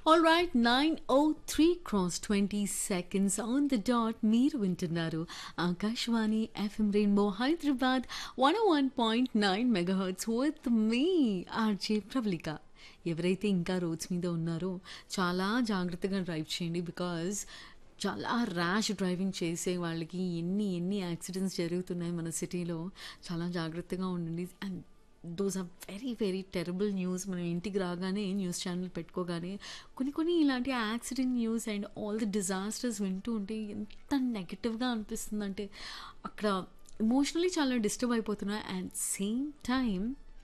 All right, 903 cross 20 seconds on the dot. మీరు వింటున్నారు Akashvani FM rainbow Hyderabad one one point nine megahertz with me RJ Pravalika ఎవరైతే ఇంకా roads మీద ఉన్నారో చాలా జాగ్రత్తగా డ్రైవ్ చేయండి బికాజ్ చాలా ర్యాష్ డ్రైవింగ్ చేసే వాళ్ళకి ఎన్ని ఎన్ని యాక్సిడెంట్స్ జరుగుతున్నాయి మన సిటీలో చాలా జాగ్రత్తగా ఉండండి and those are very very terrible news మనం ఇంటికి రాగానే న్యూస్ ఛానల్ పెట్టుకోగానే కొన్ని కొన్ని ఇలాంటి accident news and all the disasters వింటూ ఉంటే ఎంత నెగటివ్గా అనిపిస్తుందంటే అక్కడ ఎమోషనలీ చాలా డిస్టర్బ్ అయిపోతున్నా and same time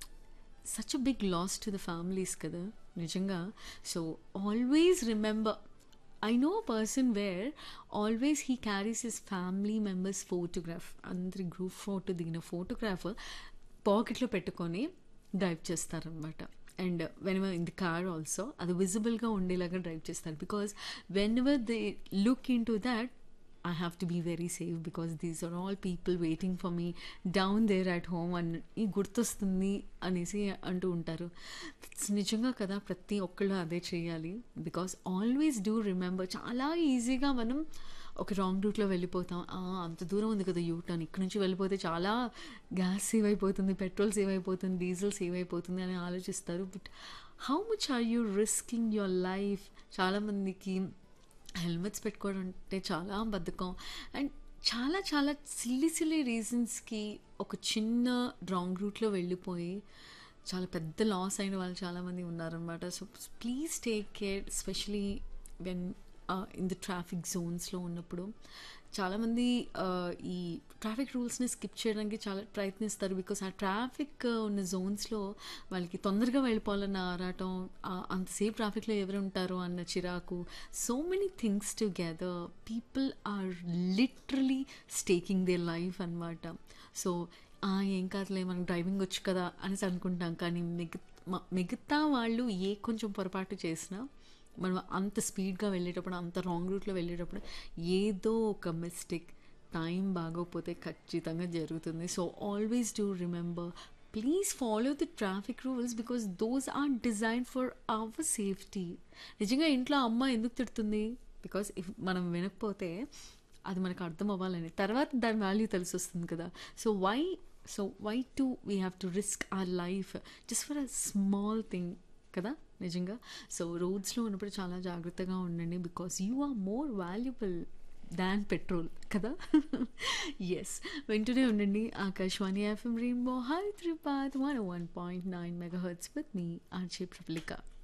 such a big loss to the families కదా నిజంగా so always remember I know person where always he carries his family members photograph అందరి గ్రూప్ ఫోటో దిగిన ఫోటోగ్రాఫ్ పాకెట్లో పెట్టుకొని డ్రైవ్ చేస్తారనమాట and whenever in the car also అది విజిబుల్గా ఉండేలాగా డ్రైవ్ చేస్తారు because whenever they look into that I have to be very safe because these are all people waiting for me down there at home and ఈ గుర్తొస్తుంది అనేసి అంటూ ఉంటారు నిజంగా కదా ప్రతి ఒక్కళ్ళు అదే చేయాలి బికాస్ ఆల్వేస్ డూ రిమెంబర్ చాలా ఈజీగా మనం ఒక రాంగ్ రూట్లో వెళ్ళిపోతాం "ఆ, అంత దూరం ఉంది కదా యూ టర్న్ ఇక్కడ నుంచి వెళ్ళిపోతే చాలా గ్యాస్ సేవ్ అయిపోతుంది పెట్రోల్ సేవ్ అయిపోతుంది డీజిల్ సేవ్ అయిపోతుంది అని ఆలోచిస్తారు but how much are you risking your life చాలామందికి హెల్మెట్స్ పెట్టుకోవడం అంటే చాలా బద్ధకం అండ్ చాలా చాలా సిల్లీ సిల్లీ రీజన్స్కి ఒక చిన్న రాంగ్ రూట్లో వెళ్ళిపోయి చాలా పెద్ద లాస్ అయిన వాళ్ళు చాలామంది ఉన్నారనమాట so please take care especially when in the traffic జోన్స్లో ఉన్నప్పుడు చాలామంది ఈ ట్రాఫిక్ రూల్స్ని స్కిప్ చేయడానికి చాలా ప్రయత్నిస్తారు బికాస్ ఆ ట్రాఫిక్ ఉన్న జోన్స్లో వాళ్ళకి తొందరగా వెళ్ళిపోవాలన్న ఆరాటం ఆ అంతసేపు ట్రాఫిక్లో ఎవరు ఉంటారో అన్న చిరాకు so many things together people are literally staking they life అనమాట సో ఏం కాదులే మనకు డ్రైవింగ్ వచ్చు కదా అనేసి అనుకుంటాం కానీ మిగతా మిగతా వాళ్ళు ఏ కొంచెం పొరపాటు చేసినా మనం అంత స్పీడ్గా వెళ్ళేటప్పుడు అంత రాంగ్ రూట్లో వెళ్ళేటప్పుడు ఏదో ఒక మిస్టేక్ టైం బాగోకపోతే ఖచ్చితంగా జరుగుతుంది so always do remember please follow the traffic rules because those are design for our safety నిజంగా ఇంట్లో అమ్మ ఎందుకు తిడుతుంది బికాస్ ఇఫ్ మనం వినకపోతే అది మనకు అర్థం అవ్వాలని తర్వాత దాని వాల్యూ తెలిసి వస్తుంది కదా so why so why to we have to risk our life just for a small thing కదా నిజంగా సో రోడ్స్లో ఉన్నప్పుడు చాలా జాగ్రత్తగా ఉండండి because you are more valuable than petrol కదా ఎస్ వింటూనే ఉండండి Akashvani FM rainbow Hyderabad one one point nine megahertz with me RJ Prabalika